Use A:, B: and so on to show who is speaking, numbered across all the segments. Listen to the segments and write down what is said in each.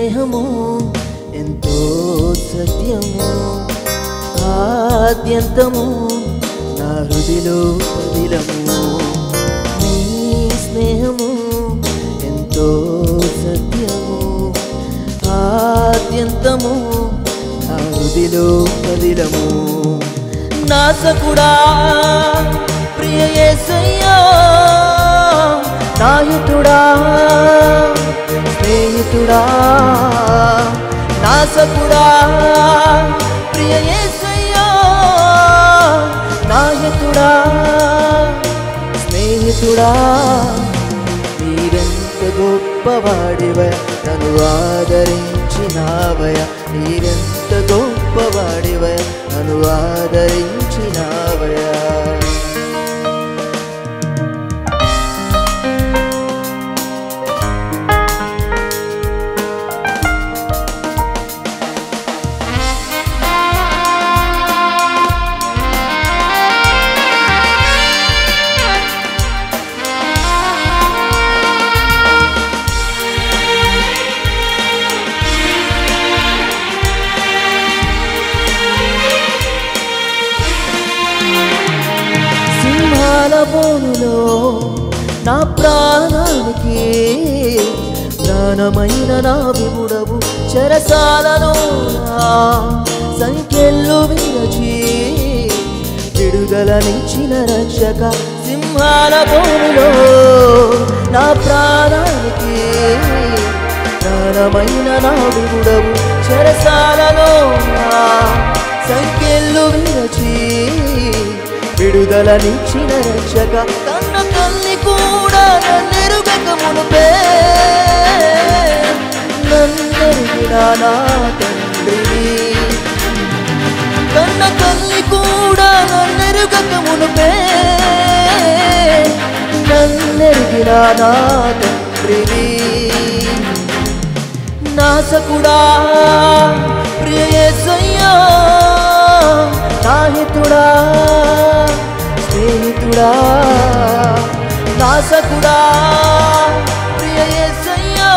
A: స్నేహము ఎంతో సత్యము ఆద్యంతము నా హృదిలో పదిలము నీ స్నేహము ఎంతో సత్యము ఆద్యంతము నా హృదిలో పదిలము నాసకుడా ప్రియ యేసయ్యా నాయకుడా స్నేహితుడా నాసకుడా ప్రియ యేసయ్యా నాయకుడా స్నేహితుడా మీరెంత గొప్పవాడివ నన్ను ఆదరించినావయ మీరెంత గొప్పవాడివ నన్ను ఆదరించినావయా సింహాల బోనులో నా ప్రాణానికి ప్రాణమైన నా విముడవు చెరసాలలో నా సంఖ్యలు విరచి విడుదలనిచ్చిన రక్షక సింహాల బోనులో నా ప్రాణానికి ప్రాణమైన నా విముడవు చెరసాలలో నా సంఖ్యలు విరచి విడుదలనిచ్చిన రక్షక కన్న తల్లి కూడా నన్నెరుగక మునుపే నన్నెరిగిన నా తండ్రిని కన్న తల్లి కూడా నన్నెరుగక మునుపే నన్నెరిగిన నా తండ్రిని నాసకుడా ప్రియసయ్యా నాహితుడా స్నేహితుడా నాసకుడా ప్రియసయ్యా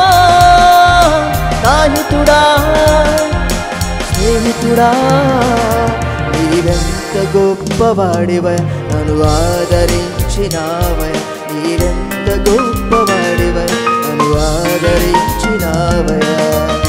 A: నాహితుడా స్నేహితుడా నీవెంత గొప్పవాడివ నన్ను ఆదరించినావయ నీవెంత గొప్పవాడివ నన్ను ఆదరించినావయా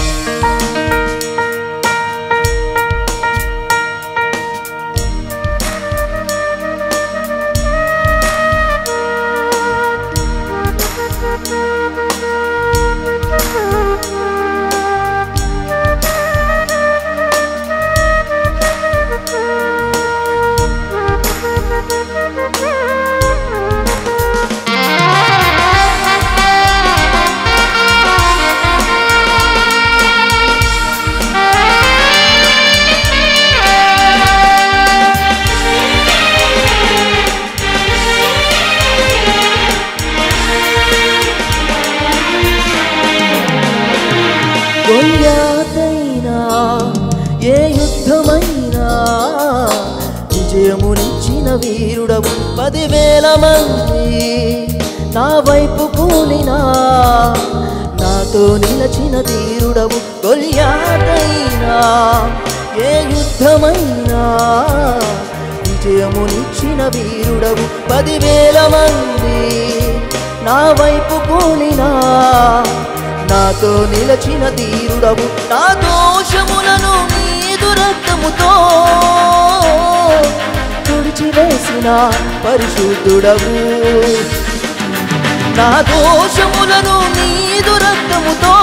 A: గొల్యాతైనా ఏ యుద్ధమైనా విజయమునిచ్చిన వీరుడవు పదివేల మంది నా వైపు కూలినా నాతో నిలచిన తీరుడవు గొల్యాతైనా ఏ యుద్ధమైనా విజయమునిచ్చిన వీరుడవు పదివేల మంది నా వైపు కూలినా నాతో నిలచిన తీరుడవు నా దోషములను నీదు రక్తముతో తుడిచివేసిన పరిశుద్ధుడవు నా దోషములను నీదు రక్తముతో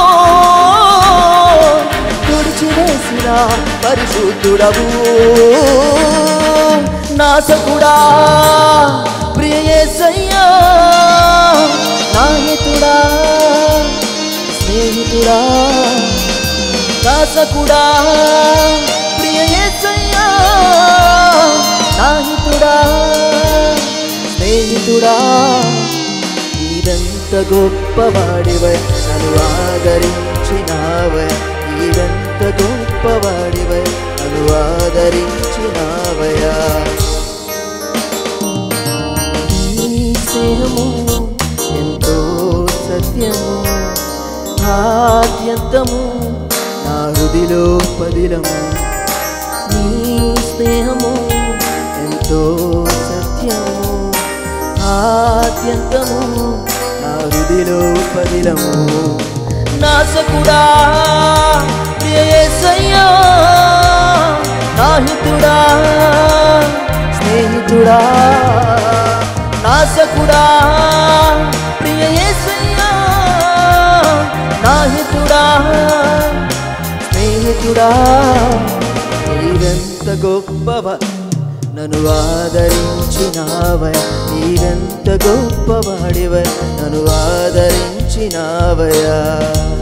A: తుడిచివేసిన పరిశుద్ధుడవు నాసకుడా ప్రియసయ్యా నాయకుడా స్నేహితుడా దాసకుడా ప్రియసయ్యా నాహితుడా స్నేహితుడా ఈరంత గొప్పవాడివ నన్ను ఆదరించినావ ఈరంత గొప్పవాడివ నన్ను ఆదరించినావయా నీ స్నేహము ఎంతో సత్యము ఆద్యంతము హృదిలో పదిలము నీ స్నేహము ఎంతో సత్యము ఆద్యంతము నా హృదిలో పదిలము నాసకుడా ప్రియ యేసయ్యా నా హితుడా స్నేహితుడా నాసకుడా ప్రియ యేసయ్యా నా హితుడా స్నేహితుడా నీవెంత గొప్పవ నన్ను ఆదరించినావయ నీవెంత గొప్పవాడివ నన్ను ఆదరించినావయా